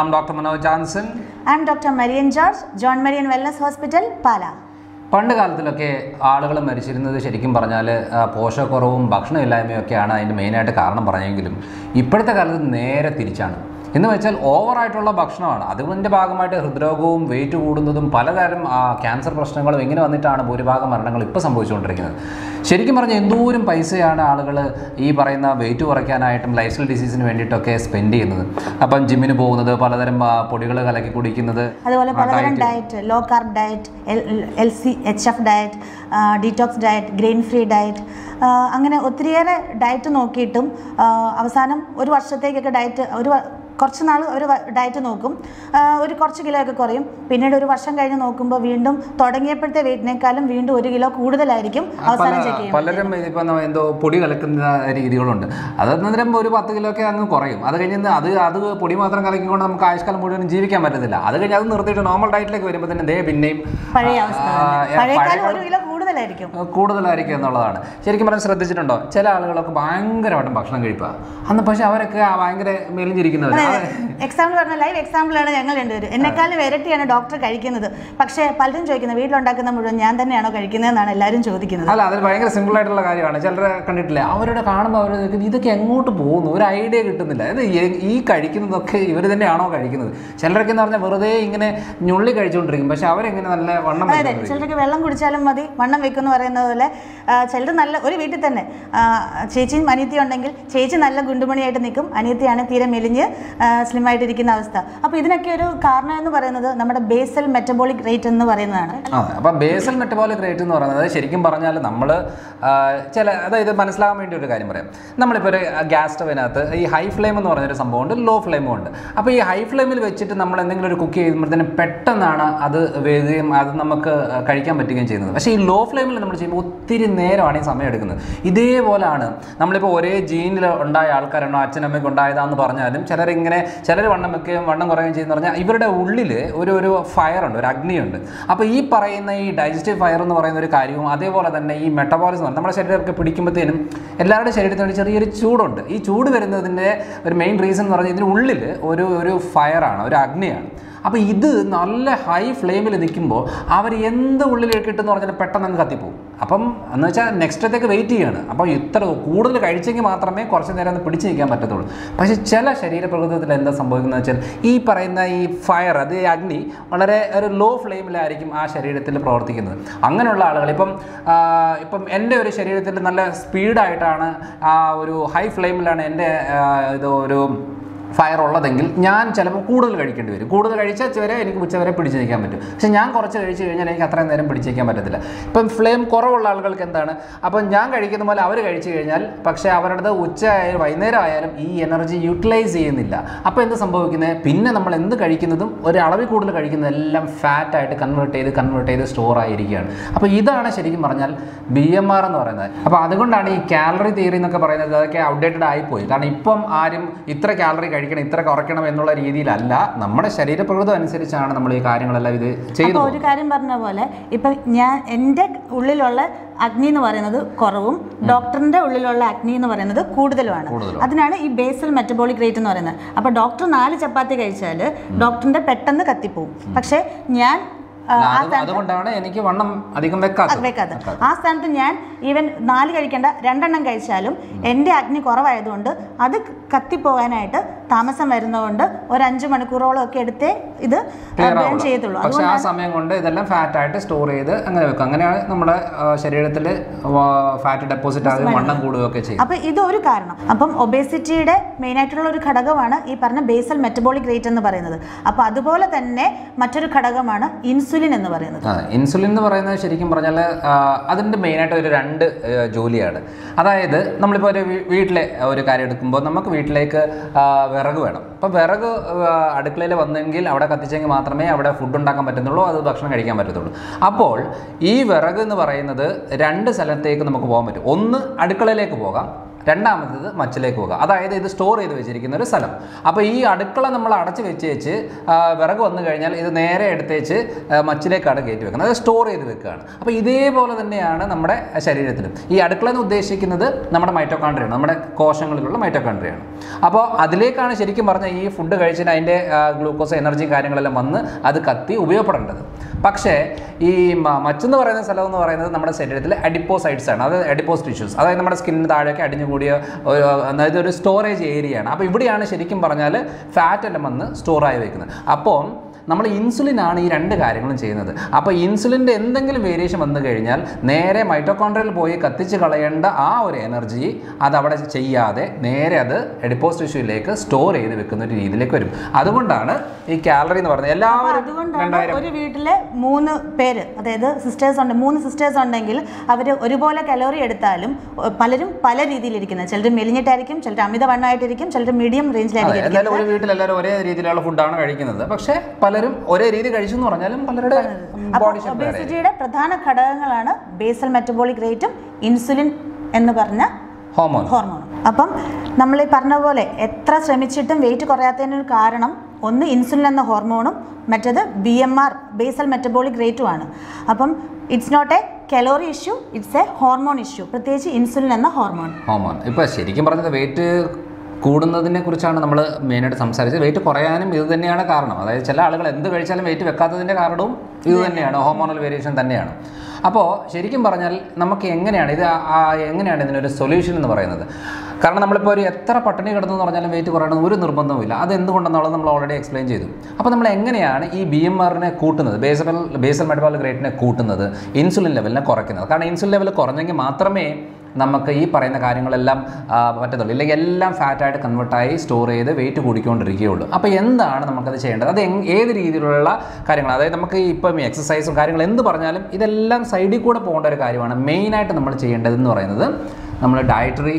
I'm Dr. Manoj Johnson. I'm Dr. Marian George, John Marian Wellness Hospital, Pala. പണ്ട് കാലത്തിലൊക്കെ ആളുകൾ മരിച്ചിരുന്നത് ശരിക്കും പറഞ്ഞാൽ പോഷകക്കുറവും ഭക്ഷണമില്ലായ്മയും ഒക്കെയാണ് അതിൻ്റെ മെയിനായിട്ട് കാരണം പറഞ്ഞെങ്കിലും ഇപ്പോഴത്തെ കാലത്ത് നേരെ തിരിച്ചാണ് എന്ന് വെച്ചാൽ ഓവറായിട്ടുള്ള ഭക്ഷണമാണ് അതിൻ്റെ ഭാഗമായിട്ട് ഹൃദ്രോഗവും വെയിറ്റ് കൂടുന്നതും പലതരം ആ, ക്യാൻസർ പ്രശ്നങ്ങളും ഇങ്ങനെ വന്നിട്ടാണ് ഭൂരിഭാഗം മരണങ്ങൾ ഇപ്പോൾ സംഭവിച്ചുകൊണ്ടിരിക്കുന്നത് ശരിക്കും പറഞ്ഞാൽ എന്തോരം പൈസയാണ് ആളുകൾ ഈ പറയുന്ന വെയിറ്റ് കുറയ്ക്കാനായിട്ടും ലൈഫ് സ്റ്റൈൽ ഡിസീസിന് വേണ്ടിയിട്ടൊക്കെ സ്പെൻഡ് ചെയ്യുന്നത് അപ്പം ജിമ്മിന് പോകുന്നത് പലതരം പൊടികൾ കലക്കി കുടിക്കുന്നത് അതുപോലെ പലതരം diet low carb diet L C H F diet detox diet grain free diet അങ്ങനെ ഒത്തിരിയേറെ ഡയറ്റ് നോക്കിയിട്ടും ആ, അവസാനം ഒരു വർഷത്തേക്കൊക്കെ ഡയറ്റ് ഒരു വ- കുറച്ച് നാൾ ഒരു ഡയറ്റ് നോക്കും ആ, ഒരു കുറച്ച് കിലോ ഒക്കെ കുറയും പിന്നീട് ഒരു വർഷം കഴിഞ്ഞ് നോക്കുമ്പോൾ വീണ്ടും തുടങ്ങിയപ്പോഴത്തെ വെയിറ്റിനേക്കാളും വീണ്ടും ഒരു കിലോ കൂടുതലായിരിക്കും അവസാനം ചെക്ക് ചെയ്യുമ്പോൾ പലരും ഇപ്പം എന്തോ പൊടി കലക്കുന്ന രീതികളുണ്ട് അത് അന്നേരം ഒരു പത്ത് കിലോ ഒക്കെ അങ്ങ് കുറയും അത് കഴിഞ്ഞ് അത് അത് പൊടി മാത്രം കലക്കിക്കൊണ്ട് നമുക്ക് ആയുഷ്കാലം മുഴുവൻ ജീവിക്കാൻ പറ്റത്തില്ല അത് കഴിഞ്ഞ് അത് നിർത്തിയിട്ട് നോർമൽ ഡയറ്റിലേക്ക് വരുമ്പോൾ തന്നെ ദേ പിന്നെയും പഴയ അവസ്ഥ ആ, തന്നെ. ആ, പഴയക്കാലം ഒരു കിലോ കൂടുതലായിരിക്കും കൂടുതലായിരിക്കും എന്നുള്ളതാണ് ശരിക്കും പറഞ്ഞാൽ ശ്രദ്ധിച്ചിട്ടുണ്ടോ ചില ആളുകളൊക്കെ ഭയങ്കരമായിട്ടും ഭക്ഷണം കഴിക്കുക അന്ന് പക്ഷെ അവരൊക്കെ ആ ഭയങ്കര മെലിഞ്ഞിരിക്കുന്നവർ എക്സാമ്പിൾ പറഞ്ഞ ലൈവ് എക്സാമ്പിളാണ് ഞങ്ങൾ രണ്ടുപേരും എന്നെക്കാളും ഇരട്ടിയാണ് ഡോക്ടർ കഴിക്കുന്നത് പക്ഷേ പലരും ചോദിക്കുന്നത് വീട്ടിലുണ്ടാക്കുന്ന മുഴുവൻ ഞാൻ തന്നെയാണോ കഴിക്കുന്നതെന്നാണ് എല്ലാവരും ചോദിക്കുന്നത് അല്ല അത് ഭയങ്കര സിമ്പിൾ ആയിട്ടുള്ള കാര്യമാണ് ചിലരെ കണ്ടിട്ടില്ലേ അവരുടെ കാണുമ്പോൾ അവർ ചോദിക്കുന്നത് ഇതൊക്കെ എങ്ങോട്ട് പോകുന്നു ഒരു ഐഡിയ കിട്ടുന്നില്ല ഇത് എ- ഈ കഴിക്കുന്നതൊക്കെ ഇവർ തന്നെയാണോ കഴിക്കുന്നത് ചിലരൊക്കെ എന്ന് പറഞ്ഞാൽ വെറുതെ ഇങ്ങനെ ഞുള്ളി കഴിച്ചുകൊണ്ടിരിക്കും പക്ഷെ അവരെങ്ങനെ നല്ല വണ്ണം അതെ വെച്ചുകൊണ്ടിരിക്കും ചിലർക്ക് വെള്ളം കുടിച്ചാലും മതി വണ്ണം വെക്കുമെന്ന് പറയുന്നത് പോലെ ചിലർ നല്ല ഒരു വീട്ടിൽ തന്നെ ആ, ചേച്ചിയും അനിയത്തി ഉണ്ടെങ്കിൽ ചേച്ചി നല്ല ഗുണ്ടുമണിയായിട്ട് നിൽക്കും അനിയത്തിയാണ് തീരെ മെലിഞ്ഞ് സ്ലിം ആയിട്ടിരിക്കുന്ന അവസ്ഥ അപ്പോൾ ഇതിനൊക്കെ ഒരു കാരണം എന്ന് പറയുന്നത് നമ്മുടെ ബേസൽ മെറ്റബോളിക് റേറ്റ് എന്ന് പറയുന്നതാണ് ആ അപ്പം ബേസൽ മെറ്റബോളിക് റേറ്റ് എന്ന് പറയുന്നത് ശരിക്കും പറഞ്ഞാൽ നമ്മൾ ചില അതായത് മനസ്സിലാകാൻ വേണ്ടി ഒരു കാര്യം പറയാം നമ്മളിപ്പോൾ ഒരു ഗ്യാസ് സ്റ്റവിനകത്ത് ഈ ഹൈ ഫ്ലെയിം എന്ന് പറഞ്ഞൊരു സംഭവമുണ്ട് ലോ ഫ്ലെയിമും ഉണ്ട് അപ്പോൾ ഈ ഹൈ ഫ്ലെയിമിൽ വെച്ചിട്ട് നമ്മൾ എന്തെങ്കിലും ഒരു കുക്ക് ചെയ്യുമ്പോഴത്തേനും പെട്ടെന്നാണ് അത് വേകുകയും അത് നമുക്ക് കഴിക്കാൻ പറ്റുകയും ചെയ്യുന്നത് പക്ഷേ ഈ ലോ ഫ്ലെയിമിൽ നമ്മൾ ചെയ്യുമ്പോൾ ഒത്തിരി നേരമാണ് ഈ സമയം എടുക്കുന്നത് ഇതേപോലാണ് നമ്മളിപ്പോൾ ഒരേ ജീനിൽ ഉണ്ടായ ആൾക്കാരാണോ അച്ഛനമ്മയ്ക്ക് ഉണ്ടായതാന്ന് പറഞ്ഞാലും ചിലരിങ്ങനെ ചിലർ വണ്ണം വെക്കുകയും വണ്ണം കുറയുകയും ചെയ്യുന്ന പറഞ്ഞാൽ ഇവരുടെ ഉള്ളിൽ ഒരു ഒരു ഫയർ ഉണ്ട് ഒരു അഗ്നിയുണ്ട് അപ്പോൾ ഈ പറയുന്ന ഈ ഡൈജസ്റ്റീവ് ഫയർ എന്ന് പറയുന്ന ഒരു കാര്യവും അതേപോലെ തന്നെ ഈ മെറ്റബോളിസം നമ്മുടെ ശരീരമൊക്കെ പിടിക്കുമ്പോഴത്തേനും എല്ലാവരുടെ ശരീരത്തിനും ചെറിയൊരു ചൂടുണ്ട് ഈ ചൂട് വരുന്നതിൻ്റെ ഒരു മെയിൻ റീസൺ എന്ന് പറഞ്ഞാൽ ഇതിനുള്ളിൽ ഒരു ഒരു ഫയറാണ് ഒരു അഗ്നിയാണ് അപ്പോൾ ഇത് നല്ല ഹൈ ഫ്ലെയിമിൽ നിൽക്കുമ്പോൾ അവർ എന്ത് ഉള്ളിലേക്ക് ഇട്ടെന്ന് പറഞ്ഞാൽ പെട്ടെന്ന് അങ്ങ് കത്തിപ്പോവും അപ്പം എന്ന് വെച്ചാൽ നെക്സ്റ്റത്തേക്ക് വെയിറ്റ് ചെയ്യാണ് അപ്പോൾ ഇത്ര കൂടുതൽ കഴിച്ചെങ്കിൽ മാത്രമേ കുറച്ച് നേരം ഒന്ന് പിടിച്ച് നിൽക്കാൻ പറ്റത്തുള്ളൂ പക്ഷേ ചില ശരീരപ്രകൃതത്തിൽ എന്താ സംഭവിക്കുന്നത് വെച്ചാൽ ഈ പറയുന്ന ഈ ഫയർ അത് ഈ അഗ്നി വളരെ ഒരു ലോ ഫ്ലെയിമിലായിരിക്കും ആ ശരീരത്തിൽ പ്രവർത്തിക്കുന്നത് അങ്ങനെയുള്ള ആളുകൾ ഇപ്പം ആ, ഇപ്പം എൻ്റെ ഒരു ശരീരത്തിൽ നല്ല സ്പീഡായിട്ടാണ് ആ ഒരു ഹൈ ഫ്ലെയിമിലാണ് എൻ്റെ ആ, ഇത് ഒരു ഫയർ ഉള്ളതെങ്കിൽ ഞാൻ ചിലപ്പോൾ കൂടുതൽ കഴിക്കേണ്ടി വരും കൂടുതൽ കഴിച്ചാൽ വരെ എനിക്ക് ഉച്ച വരെ പിടിച്ച് നിൽക്കാൻ പറ്റും പക്ഷെ ഞാൻ കുറച്ച് കഴിച്ച് കഴിഞ്ഞാൽ എനിക്ക് അത്രയും നേരം പിടിച്ച് നിൽക്കാൻ പറ്റത്തില്ല ഇപ്പം ഫ്ലെയിം കുറവുള്ള ആളുകൾക്ക് എന്താണ് അപ്പം ഞാൻ കഴിക്കുന്ന പോലെ അവർ കഴിച്ചു കഴിഞ്ഞാൽ പക്ഷേ അവരുടെ ഉച്ച ആയാലും വൈകുന്നേരം ആയാലും ഈ എനർജി യൂട്ടിലൈസ് ചെയ്യുന്നില്ല അപ്പോൾ എന്ത് സംഭവിക്കുന്നത് പിന്നെ നമ്മൾ എന്ത് കഴിക്കുന്നതും ഒരു അളവിൽ കൂടുതൽ കഴിക്കുന്നതെല്ലാം ഫാറ്റായിട്ട് കൺവേർട്ട് ചെയ്ത് കൺവേർട്ട് ചെയ്ത് സ്റ്റോർ ആയിരിക്കുകയാണ് അപ്പോൾ ഇതാണ് ശരിക്കും പറഞ്ഞാൽ ബി എം ആർ എന്ന് പറയുന്നത് അപ്പോൾ അതുകൊണ്ടാണ് ഈ കാലറി തിയറി എന്നൊക്കെ പറയുന്നത് അതൊക്കെ ഔട്ട്ഡേറ്റഡ് ആയിപ്പോയി കാരണം ഇപ്പം ആരും ഇത്ര കാലറി കഴിക്കണം ഇത്ര കുറയ്ക്കണം എന്നുള്ള രീതിയിലല്ല നമ്മുടെ ശരീരപ്രകൃതം അനുസരിച്ചാണ് നമ്മൾ ഈ കാര്യങ്ങളെല്ലാം ഇത് ചെയ്തു അപ്പോൾ ഒരു കാര്യം പറഞ്ഞ പോലെ ഇപ്പം ഞാൻ എൻ്റെ ഉള്ളിലുള്ള അഗ്നി എന്ന് പറയുന്നത് കുറവും ഡോക്ടറിന്റെ ഉള്ളിലുള്ള അഗ്നി എന്ന് പറയുന്നത് കൂടുതലുമാണ് കൂടുതലുമാണ്. അതിനാണ് ഈ ബേസൽ മെറ്റബോളിക് റേറ്റ് എന്ന് പറയുന്നത് അപ്പോൾ ഡോക്ടർ നാല് ചപ്പാത്തി കഴിച്ചാൽ ഡോക്ടറിന്റെ പെട്ടെന്ന് കത്തിപ്പോവും പക്ഷേ ഞാൻ ആ, ആ അത് അതുകൊണ്ടാണ് എനിക്ക് വണ്ണം അധികം വെക്കാത്തത് വെക്കാതെ ആ സ്ഥാനത്ത് ഞാൻ ഈവൻ നാല് കഴിക്കേണ്ട രണ്ടെണ്ണം കഴിച്ചാലും എൻ്റെ അഗ്നി കുറവായതുകൊണ്ട് അത് കത്തിപ്പോകാനായിട്ട് താമസം വരുന്നതുകൊണ്ട് ഒരു അഞ്ച് മണിക്കൂറോളം ഒക്കെ എടുത്തേ ഇത് ക്ലിയർ ബേൺ ചെയ്യത്തുള്ളൂ പക്ഷെ ആ സമയം കൊണ്ട് ഇതെല്ലാം ഫാറ്റ് ആയിട്ട് സ്റ്റോർ ചെയ്ത് അങ്ങനെ വെക്കും അങ്ങനെയാണ് നമ്മുടെ ശരീരത്തിൽ ഫാറ്റ് ഡെപ്പോസിറ്റ് ആകുകയും വണ്ണം കൂടുകയൊക്കെ ചെയ്യും അപ്പോൾ ഇതൊരു കാരണം അപ്പം ഒബേസിറ്റിയുടെ മെയിൻ ആയിട്ടുള്ള ഒരു ഘടകമാണ് ഈ പറഞ്ഞ ബേസൽ മെറ്റബോളിക് റേറ്റ് എന്ന് പറയുന്നത് അപ്പോൾ അതുപോലെ തന്നെ മറ്റൊരു ഘടകമാണ് ഇൻസുലിൻ എന്ന് പറയുന്നത് ആ ഇൻസുലിൻ എന്ന് പറയുന്നത് ശരിക്കും പറഞ്ഞാൽ അതിൻ്റെ മെയിനായിട്ട് ഒരു രണ്ട് ആ, ജോലിയാണ് അതായത് നമ്മളിപ്പോൾ ഒരു വീ- വീട്ടിലെ ഒരു കാര്യം എടുക്കുമ്പോൾ നമുക്ക് വീട്ടിലേക്ക് ആ, വിറക് വേണം അപ്പോൾ വിറക് അടുക്കളയിൽ വന്നെങ്കിൽ അവിടെ കത്തിച്ചെങ്കിൽ മാത്രമേ അവിടെ ഫുഡ് ഉണ്ടാക്കാൻ പറ്റുന്നുള്ളൂ അത് ഭക്ഷണം കഴിക്കാൻ പറ്റത്തുള്ളൂ അപ്പോൾ ഈ വിറക് എന്ന് പറയുന്നത് രണ്ട് സ്ഥലത്തേക്ക് നമുക്ക് പോകാൻ പറ്റും ഒന്ന് അടുക്കളയിലേക്ക് പോകാം രണ്ടാമത്തേത് മച്ചിലേക്ക് പോകുക അതായത് ഇത് സ്റ്റോർ ചെയ്ത് വെച്ചിരിക്കുന്ന ഒരു സ്ഥലം അപ്പോൾ ഈ അടുക്കള നമ്മൾ അടച്ച് വെച്ച് വെച്ച് ആ, വിറക് വന്നു കഴിഞ്ഞാൽ ഇത് നേരെ എടുത്തേച്ച് ആ, മച്ചിലേക്കാണ് കയറ്റി വെക്കുന്നത് അത് സ്റ്റോർ ചെയ്ത് വെക്കുകയാണ് അപ്പോൾ ഇതേപോലെ തന്നെയാണ് നമ്മുടെ ശരീരത്തിലും ഈ അടുക്കള എന്ന് ഉദ്ദേശിക്കുന്നത് നമ്മുടെ മൈറ്റോകാണ്ട്രിയാണ് നമ്മുടെ കോശങ്ങളിലുള്ള മൈറ്റോകാണ്ട്രിയാണ് അപ്പോൾ അതിലേക്കാണ് ശരിക്കും പറഞ്ഞാൽ ഈ ഫുഡ് കഴിച്ചിട്ട് അതിൻ്റെ ഗ്ലൂക്കോസ് എനർജി കാര്യങ്ങളെല്ലാം വന്ന് അത് കത്തി ഉപയോഗപ്പെടേണ്ടത് പക്ഷേ ഈ മ- മച്ചെന്ന് പറയുന്ന സ്ഥലം എന്ന് പറയുന്നത് നമ്മുടെ ശരീരത്തിലെ അഡിപ്പോസൈറ്റ്സ് ആണ് അത് അഡിപ്പോസ് ടിഷ്യൂസ് അതായത് നമ്മുടെ സ്കിന്നിന് താഴെയൊക്കെ അടിഞ്ഞുകൂടിയ ഒരു അതായത് ഒരു സ്റ്റോറേജ് ഏരിയയാണ് അപ്പോൾ ഇവിടെയാണ് ശരിക്കും പറഞ്ഞാൽ ഫാറ്റ് എല്ലാം വന്ന് സ്റ്റോർ ആയി വെക്കുന്നത് അപ്പോൾ നമ്മൾ ഇൻസുലിൻ ആണ് ഈ രണ്ട് കാര്യങ്ങളും ചെയ്യുന്നത് അപ്പോൾ ഇൻസുലിൻ്റെ എന്തെങ്കിലും വേരിയേഷൻ വന്നു കഴിഞ്ഞാൽ നേരെ മൈറ്റോകോൺട്രിയൽ പോയി കത്തിച്ച് കളയേണ്ട ആ ഒരു എനർജി അത് അവിടെ ചെയ്യാതെ നേരെ അത് എഡിപ്പോസ് ടിഷ്യൂയിലേക്ക് സ്റ്റോർ ചെയ്ത് വെക്കുന്ന ഒരു രീതിയിലേക്ക് വരും അതുകൊണ്ടാണ് ഈ കാലറി എന്ന് പറയുന്നത് എല്ലാവരും അതുകൊണ്ടാണ് രണ്ടായിരം ഒരു വീട്ടിലെ മൂന്ന് പേര് അതായത് സിസ്റ്റേഴ്സ് ഉണ്ട് മൂന്ന് സിസ്റ്റേഴ്സ് ഉണ്ടെങ്കിൽ അവർ ഒരുപോലെ കലോറി എടുത്താലും ഒ- പലരും പല രീതിയിലിരിക്കുന്നത് ചിലർ മെലിഞ്ഞിട്ടായിരിക്കും ചിലർ അമിതവണ്ണമായിട്ടിരിക്കും ചിലർ മീഡിയം അതെ റേഞ്ചിലായിരിക്കും എന്തായാലും ഒരു വീട്ടിൽ എല്ലാവരും ഒരേ രീതിയിലുള്ള ഫുഡാണ് കഴിക്കുന്നത് പക്ഷേ പലരും ഒരേ രീതി കഴിച്ചു എന്ന് പറഞ്ഞാലും പലരുടെ ബോഡി ഷേപ്പ് വേറെ ഒബേസിറ്റിയുടെ പ്രധാന ഘടകങ്ങളാണ് ബേസൽ മെറ്റബോളിക് റേറ്റും ഇൻസുലിൻ എന്ന് പറഞ്ഞ ഹോമോൺ ഹോർമോൺ അപ്പം നമ്മൾ ഈ പറഞ്ഞ പോലെ എത്ര ശ്രമിച്ചിട്ടും വെയിറ്റ് കുറയാത്തതിനൊരു കാരണം ഒന്ന് ഇൻസുലിൻ എന്ന ഹോർമോണും മറ്റേത് B M R basal metabolic റേറ്റുമാണ് അപ്പം it's not a calorie issue it's a hormone issue പ്രത്യേകിച്ച് ഇൻസുലിൻ എന്ന ഹോർമോൺ ഹോമോൺ ഇപ്പോൾ ശരിക്കും പറഞ്ഞത് വെയിറ്റ് കൂടുന്നതിനെ കുറിച്ചാണ് നമ്മൾ മെയിനായിട്ട് സംസാരിച്ചത് വെയിറ്റ് കുറയാനും ഇത് തന്നെയാണ് കാരണം അതായത് ചില ആളുകൾ എന്ത് കഴിച്ചാലും വെയിറ്റ് വെക്കാത്തതിൻ്റെ കാരണവും ഇത് തന്നെയാണ് ഹോർമോണൽ വേരിയേഷൻ തന്നെയാണ് അപ്പോൾ ശരിക്കും പറഞ്ഞാൽ നമുക്ക് എങ്ങനെയാണ് ഇത് ആ- ആ എങ്ങനെയാണ് ഇതിനൊരു സൊല്യൂഷൻ എന്ന് പറയുന്നത് കാരണം നമ്മളിപ്പോൾ ഒരു എത്ര പട്ടിണി കിടന്നു എന്ന് പറഞ്ഞാലും വെയിറ്റ് കുറയണമെന്ന് ഒരു നിർബന്ധവുമില്ല അത് എന്തുകൊണ്ടെന്നുള്ളത് നമ്മൾ ഓൾറെഡി എക്സ്പ്ലെയിൻ ചെയ്തു അപ്പോൾ നമ്മൾ എങ്ങനെയാണ് ഈ ബി എം ആറിനെ കൂട്ടുന്നത് ബേസൽ ബേസൽ മെറ്റബോളിക് റേറ്റിനെ കൂട്ടുന്നത് ഇൻസുലിൻ ലെവലിനെ കുറയ്ക്കുന്നത് കാരണം ഇൻസുലിൻ ലെവൽ കുറഞ്ഞെങ്കിൽ മാത്രമേ നമുക്ക് ഈ പറയുന്ന കാര്യങ്ങളെല്ലാം ആ, പറ്റത്തുള്ളൂ ഇല്ലെങ്കിൽ എല്ലാം ഫാറ്റായിട്ട് കൺവേർട്ടായി സ്റ്റോർ ചെയ്ത് വെയിറ്റ് കൂടിക്കൊണ്ടിരിക്കുകയുള്ളൂ അപ്പോൾ എന്താണ് നമുക്കത് ചെയ്യേണ്ടത് അത് എങ്- ഏത് രീതിയിലുള്ള കാര്യങ്ങൾ അതായത് നമുക്ക് ഇപ്പം എക്സസൈസും കാര്യങ്ങൾ എന്ത് പറഞ്ഞാലും ഇതെല്ലാം സൈഡിൽ കൂടെ പോകേണ്ട ഒരു കാര്യമാണ് മെയിനായിട്ട് നമ്മൾ ചെയ്യേണ്ടതെന്ന് പറയുന്നത് നമ്മൾ ഡയറ്ററി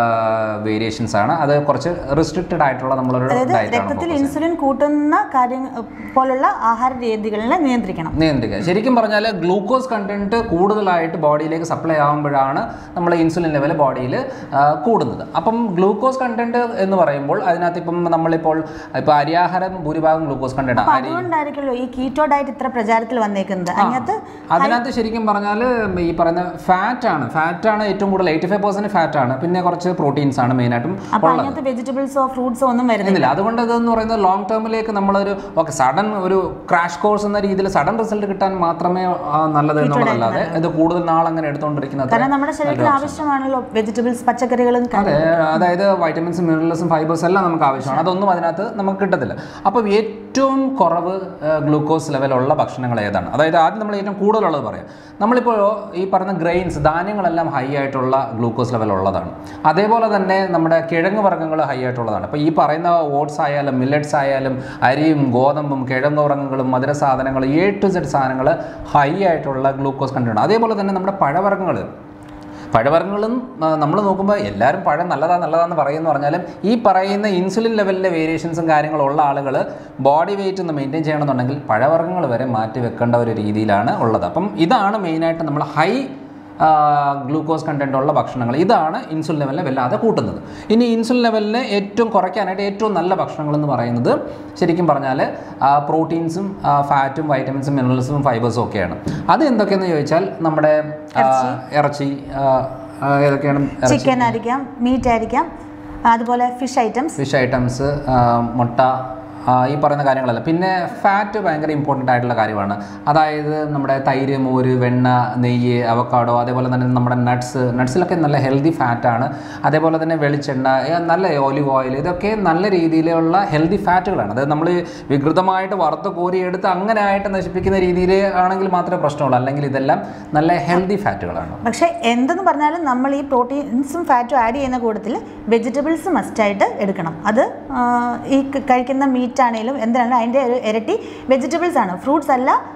വേരിയേഷൻസ് ആണ് അത് കുറച്ച് റിസ്ട്രിക്റ്റഡ് ആയിട്ടുള്ള നമ്മളൊരു അതായത് ഡയറ്റാണ് രക്തത്തിൽ ഇൻസുലിൻ കൂട്ടുന്ന കാര്യങ്ങൾ പോലുള്ള ആഹാര രീതികളിനെ നിയന്ത്രിക്കണം നിയന്ത്രിക്കുക ശരിക്കും പറഞ്ഞാൽ ഗ്ലൂക്കോസ് കണ്ടന്റ് കൂടുതലായിട്ട് ബോഡിയിലേക്ക് സപ്ലൈ ആകുമ്പോഴാണ് നമ്മൾ ഇൻസുലിൻ ലെവൽ ബോഡിയിൽ കൂടുന്നത് അപ്പം ഗ്ലൂക്കോസ് കണ്ടന്റ് എന്ന് പറയുമ്പോൾ അതിനകത്ത് ഇപ്പം നമ്മളിപ്പോൾ ഇപ്പോൾ അരിയാഹാരം ഭൂരിഭാഗം ഗ്ലൂക്കോസ് കണ്ടന്റ് അപ്പൊ അരി അതുകൊണ്ടായിരിക്കുമല്ലോ ഈ കീറ്റോ ഡയറ്റ് ഇത്ര പ്രചാരത്തിൽ വന്നേക്കുന്നത് അതിനകത്ത് അതിനകത്ത് ശരിക്കും പറഞ്ഞാൽ ഈ പറയുന്ന ഫാറ്റ് ആണ് ഫാറ്റ് ആണ് ഏറ്റവും കൂടുതൽ എയ്റ്റി ഫൈവ് പെർസെന്റ് ഫാറ്റ് ആണ് പിന്നെ കുറച്ച് പ്രോട്ടീൻസ് ആണ് മെയിനായിട്ടും അപ്പൊ അതിനകത്ത് വെജിറ്റബിൾസോ ഫ്രൂട്ട്സോ ഒന്നും വരുന്നില്ല ഇല്ല അതുകൊണ്ട് ഇതെന്ന് പറയുന്നത് ലോങ് ടേമിലേക്ക് നമ്മളൊരു ഓക്കെ സഡൻ ഒരു ക്രാഷ് കോഴ്സ് എന്ന രീതിയിൽ സഡൻ റിസൾട്ട് കിട്ടാൻ മാത്രമേ ആ, നല്ലത് എന്നുള്ളതല്ലാതെ ഇത് കൂടുതൽ നാൾ അങ്ങനെ എടുത്തുകൊണ്ടിരിക്കുന്നത് കാരണം നമ്മുടെ ശരീരത്തിന് ആവശ്യമാണല്ലോ വെജിറ്റബിൾസ് പച്ചക്കറികളും അതെ അതായത് വൈറ്റമിൻസും മിനറൽസും ഫൈബേഴ്സ് എല്ലാം നമുക്ക് ആവശ്യമാണ് അതൊന്നും അതിനകത്ത് നമുക്ക് കിട്ടത്തില്ല അപ്പോൾ ഏറ്റവും കുറവ് ഗ്ലൂക്കോസ് ലെവലുള്ള ഭക്ഷണങ്ങൾ ഏതാണ് അതായത് ആദ്യം നമ്മൾ ഏറ്റവും കൂടുതലുള്ളത് പറയാം നമ്മളിപ്പോൾ ഈ പറഞ്ഞ ഗ്രെയിൻസ് ധാന്യങ്ങളെല്ലാം ഹൈ ആയിട്ടുള്ള ഗ്ലൂക്കോസ് ലെവൽ ഉള്ളതാണ് അതേപോലെ തന്നെ നമ്മുടെ കിഴങ്ങ് വർഗ്ഗങ്ങൾ ഹൈ ആയിട്ടുള്ളതാണ് അപ്പോൾ ഈ പറയുന്ന ഓട്സ് ആയാലും മില്ലറ്റ്സ് ആയാലും അരിയും ഗോതമ്പും കിഴങ്ങ് വർഗ്ഗങ്ങളും മധുര സാധനങ്ങൾ എ ടു സെഡ് സാധനങ്ങൾ ഹൈ ആയിട്ടുള്ള ഗ്ലൂക്കോസ് കണ്ടന്റ് അതേപോലെ തന്നെ നമ്മുടെ പഴവർഗ്ഗങ്ങൾ പഴവർഗ്ഗങ്ങളും നമ്മൾ നോക്കുമ്പോൾ എല്ലാവരും പഴം നല്ലതാ നല്ലതാന്ന് പറയുമെന്ന് പറഞ്ഞാലും ഈ പറയുന്ന ഇൻസുലിൻ ലെവലിലെ വേരിയേഷൻസും കാര്യങ്ങളും ഉള്ള ആളുകൾ ബോഡി വെയിറ്റ് ഒന്ന് മെയിൻറ്റെയിൻ ചെയ്യണമെന്നുണ്ടെങ്കിൽ പഴവർഗ്ഗങ്ങൾ വരെ മാറ്റി വെക്കേണ്ട ഒരു രീതിയിലാണ് ഉള്ളത് അപ്പം ഇതാണ് മെയിനായിട്ട് നമ്മൾ ഹൈ ഗ്ലൂക്കോസ് കണ്ടന്റ് ഉള്ള ഭക്ഷണങ്ങൾ ഇതാണ് ഇൻസുലിൻ ലെവലിനെ വല്ലാതെ കൂട്ടുന്നത് ഇനി ഇൻസുലിൻ ലെവലിനെ ഏറ്റവും കുറയ്ക്കാനായിട്ട് ഏറ്റവും നല്ല ഭക്ഷണങ്ങൾ എന്ന് പറയുന്നത് ശരിക്കും പറഞ്ഞാൽ പ്രോട്ടീൻസും ഫാറ്റും വൈറ്റമിൻസും മിനറൽസും ഫൈബേഴ്സും ഒക്കെയാണ് അത് എന്തൊക്കെയെന്ന് ചോദിച്ചാൽ നമ്മുടെ ആ, ഇറച്ചി ആ, ആ, ഏതൊക്കെയാണ് ഇറച്ചി ചിക്കൻ ആയിരിക്കാം മീറ്റ് ആയിരിക്കാം അതുപോലെ ഫിഷ് ഐറ്റംസ് ഫിഷ് ഐറ്റംസ് മുട്ട ആ, ഈ പറയുന്ന കാര്യങ്ങളല്ല പിന്നെ ഫാറ്റ് ഭയങ്കര ഇമ്പോർട്ടൻ്റ് ആയിട്ടുള്ള കാര്യമാണ് അതായത് നമ്മുടെ തൈര് മോര് വെണ്ണ നെയ്യ് അവക്കാഡോ അതേപോലെ തന്നെ നമ്മുടെ നട്ട്സ് നട്ട്സിലൊക്കെ നല്ല ഹെൽത്തി ഫാറ്റാണ് അതേപോലെ തന്നെ വെളിച്ചെണ്ണ ഏ, നല്ല ഒലിവ് ഓയിൽ ഇതൊക്കെ നല്ല രീതിയിലുള്ള ഹെൽത്തി ഫാറ്റുകളാണ് അതായത് നമ്മൾ വികൃതമായിട്ട് വറുത്ത് കോരിയെടുത്ത് അങ്ങനെ ആയിട്ട് നശിപ്പിക്കുന്ന രീതിയിൽ ആണെങ്കിൽ മാത്രമേ പ്രശ്നമുള്ളൂ അല്ലെങ്കിൽ ഇതെല്ലാം നല്ല ഹെൽത്തി ഫാറ്റുകളാണ് പക്ഷേ എന്തെന്ന് പറഞ്ഞാലും നമ്മൾ ഈ പ്രോട്ടീൻസും ഫാറ്റും ആഡ് ചെയ്യുന്ന കൂട്ടത്തിൽ വെജിറ്റബിൾസ് മസ്റ്റായിട്ട് എടുക്കണം അത് ആ, ഈ ക- കഴിക്കുന്ന മീറ്റ് ആണെങ്കിലും എന്താണെങ്കിലും അതിൻ്റെ ഒരു ഇരട്ടി വെജിറ്റബിൾസ് ആണ് ഫ്രൂട്ട്സ് അല്ല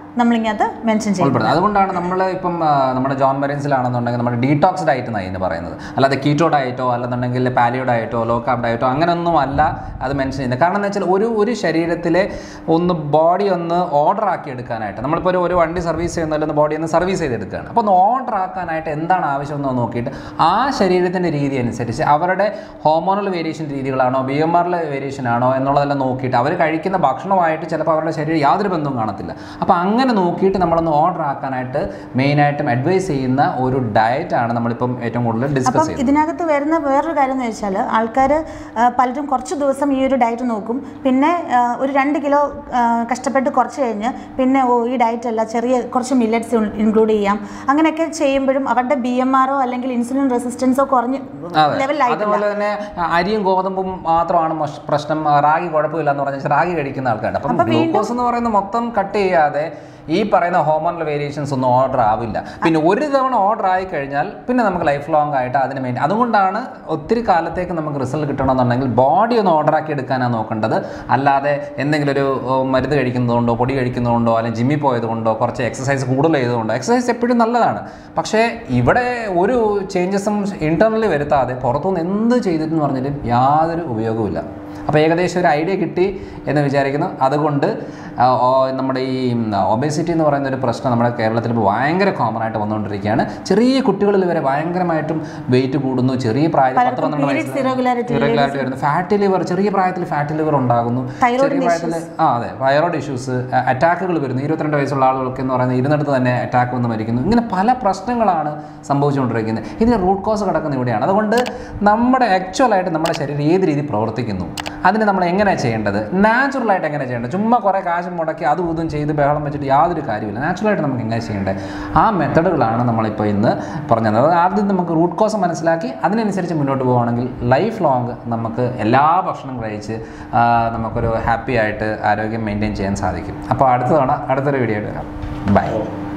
നമ്മളിങ്ങനത്ത് മെൻഷൻ ചെയ്യുന്നത് ഉൾപ്പെടുന്നത് അതുകൊണ്ടാണ് നമ്മൾ ഇപ്പം ആ, നമ്മുടെ ജോൺ മെറിൻസിലാണെന്നുണ്ടെങ്കിൽ നമ്മുടെ ഡീടോക്സ് ഡയറ്റ് എന്നാണ് ഇതിന് പറയുന്നത് അല്ലാതെ കീറ്റോ ഡയറ്റോ അല്ലെന്നുണ്ടെങ്കിൽ പാലിയോ ഡയറ്റോ ലോ കാർബ് ഡയറ്റോ അങ്ങനെയൊന്നും അല്ല അത് മെൻഷൻ ചെയ്യുന്നത് കാരണം എന്ന് വെച്ചാൽ ഒരു ഒരു ശരീരത്തിലെ ഒന്ന് ബോഡി ഒന്ന് ഓർഡർ ആക്കി എടുക്കാനായിട്ട് നമ്മളിപ്പോൾ ഒരു ഒരു വണ്ടി സർവീസ് ചെയ്യുന്നതിൽ ബോഡി ഒന്ന് സർവീസ് ചെയ്തെടുക്കുകയാണ് അപ്പോൾ ഒന്ന് ഓർഡർ ആക്കാനായിട്ട് എന്താണ് ആവശ്യം എന്ന് നോക്കിയിട്ട് ആ ശരീരത്തിൻ്റെ രീതി അനുസരിച്ച് അവരുടെ ഹോർമോണൽ വേരിയേഷൻ രീതികളാണോ ബി എം ആറിലെ വേരിയേഷൻ ആണോ എന്നുള്ളതെല്ലാം നോക്കിയിട്ട് അവർ കഴിക്കുന്ന ഭക്ഷണമായിട്ട് ചിലപ്പോൾ അവരുടെ ശരീരം യാതൊരു ബന്ധവും കാണത്തില്ല അപ്പോൾ അങ്ങനെ നോക്കിയിട്ട് നമ്മളൊന്ന് ഓർഡർ ആക്കാനായിട്ട് മെയിനായിട്ടും അഡ്വൈസ് ചെയ്യുന്ന ഒരു ഡയറ്റാണ് നമ്മളിപ്പം ഏറ്റവും കൂടുതൽ ഡിസ്കസ് അപ്പം ചെയ്യുന്നത് ഇതിനകത്ത് വരുന്ന വേറൊരു കാര്യം എന്ന് വെച്ചാൽ ആൾക്കാർ പലരും കുറച്ച് ദിവസം ഈ ഒരു ഡയറ്റ് നോക്കും പിന്നെ ആ, ഒരു രണ്ട് കിലോ ആ, കഷ്ടപ്പെട്ട് കുറച്ച് കഴിഞ്ഞ് പിന്നെ ഓ ഈ ഡയറ്റ് അല്ല ചെറിയ കുറച്ച് മില്ലറ്റ്സ് ഇൻക്ലൂഡ് ചെയ്യാം അങ്ങനെയൊക്കെ ചെയ്യുമ്പോഴും അവരുടെ ബി എം ആറോ അല്ലെങ്കിൽ ഇൻസുലിൻ റെസിസ്റ്റൻസോ കുറഞ്ഞ് അതെ ലെവലിലായിട്ടില്ല അതുപോലെ തന്നെ അരിയും ഗോതമ്പും മാത്രമാണ് മഷ്- പ്രശ്നം റാഗി കുഴപ്പമില്ല എന്ന് പറഞ്ഞാൽ റാഗി കഴിക്കുന്ന ആൾക്കാരുണ്ട് അപ്പം ഗ്ലൂക്കോസ് എന്ന് പറയുന്നത് മൊത്തം കട്ട് ചെയ്യാതെ ഈ പറയുന്ന ഹോർമോണൽ വേരിയേഷൻസ് ഒന്നും ഓർഡർ ആവില്ല പിന്നെ ഒരു തവണ ഓർഡർ ആയി കഴിഞ്ഞാൽ പിന്നെ നമുക്ക് ലൈഫ് ലോങ് ആയിട്ട് അതിന് മെയിൻ അതുകൊണ്ടാണ് ഒത്തിരി കാലത്തേക്ക് നമുക്ക് റിസൾട്ട് കിട്ടണമെന്നുണ്ടെങ്കിൽ ബോഡി ഒന്ന് ഓർഡർ ആക്കി എടുക്കാനാണ് നോക്കേണ്ടത് അല്ലാതെ എന്തെങ്കിലും ഒരു ഓ, മരുന്ന് കഴിക്കുന്നതുകൊണ്ടോ പൊടി കഴിക്കുന്നതുകൊണ്ടോ അല്ലെങ്കിൽ ജിമ്മിൽ പോയതുകൊണ്ടോ കുറച്ച് എക്സസൈസ് കൂടുതൽ ചെയ്തുകൊണ്ടോ എക്സസൈസ് എപ്പോഴും നല്ലതാണ് പക്ഷേ ഇവിടെ ഒരു ചേഞ്ചസും ഇന്റർണലി വരുത്താതെ പുറത്തുനിന്ന് എന്ത് ചെയ്തിട്ടെന്ന് പറഞ്ഞാലും യാതൊരു ഉപയോഗവുമില്ല അപ്പോൾ ഏകദേശം ഒരു ഐഡിയ കിട്ടി എന്ന് വിചാരിക്കുന്നു അതുകൊണ്ട് ആ, ഓ, നമ്മുടെ ഈ ഒബേസിറ്റി എന്ന് പറയുന്ന ഒരു പ്രശ്നം നമ്മുടെ കേരളത്തിൽ ഇപ്പോൾ ഭയങ്കര കോമൺ ആയിട്ട് വന്നുകൊണ്ടിരിക്കുകയാണ് ചെറിയ കുട്ടികളിൽ വരെ ഭയങ്കരമായിട്ടും വെയിറ്റ് കൂടുന്നു ചെറിയ പ്രായത്തിൽ പത്ത് പന്ത്രണ്ട് periods വയസ്സിൽ irregularity, ഇറഗുലാരിറ്റി വരുന്നു ഫാറ്റി ലിവർ ചെറിയ പ്രായത്തിൽ ഫാറ്റി ലിവർ ഉണ്ടാകുന്നു Thyroid ചെറിയ പ്രായത്തിൽ ആ അതെ തൈറോയ്ഡ് ഇഷ്യൂസ് അറ്റാക്കുകൾ വരുന്നു ഇരുപത്തിരണ്ട് വയസ്സുള്ള ആളുകൾക്ക് എന്ന് പറയുന്നത് ഇരുന്നിടത്ത് തന്നെ അറ്റാക്ക് വന്ന് മരിക്കുന്നു ഇങ്ങനെ പല പ്രശ്നങ്ങളാണ് സംഭവിച്ചുകൊണ്ടിരിക്കുന്നത് ഇതിന് റൂട്ട് കോസ് കിടക്കുന്ന ഇവിടെയാണ് അതുകൊണ്ട് നമ്മുടെ ആക്ച്വലായിട്ട് നമ്മുടെ ശരീരം ഏത് രീതിയിൽ പ്രവർത്തിക്കുന്നു അതിന് നമ്മൾ എങ്ങനെയാണ് ചെയ്യേണ്ടത് നാച്ചുറലായിട്ട് എങ്ങനെ ചെയ്യേണ്ടത് ചുമ്മാ കുറേ കാശ് മുടക്കി അതും ഇതും ചെയ്ത് ബഹളം വെച്ചിട്ട് യാതൊരു കാര്യമില്ല നാച്ചുറലായിട്ട് നമുക്ക് എങ്ങനെ ചെയ്യേണ്ടത് ആ മെത്തഡുകളാണ് നമ്മളിപ്പോൾ ഇന്ന് പറഞ്ഞത് അത് ആദ്യം നമുക്ക് റൂട്ട് കോസ് മനസ്സിലാക്കി അതിനനുസരിച്ച് മുന്നോട്ട് പോവുകയാണെങ്കിൽ ലൈഫ് ലോങ് നമുക്ക് എല്ലാ ഭക്ഷണം കഴിച്ച് ആ, നമുക്കൊരു ഹാപ്പി ആയിട്ട് ആരോഗ്യം മെയിൻറ്റെയിൻ ചെയ്യാൻ സാധിക്കും അപ്പോൾ അടുത്ത തവണ അടുത്തൊരു വീഡിയോ ആയിട്ട് വരാം ബൈ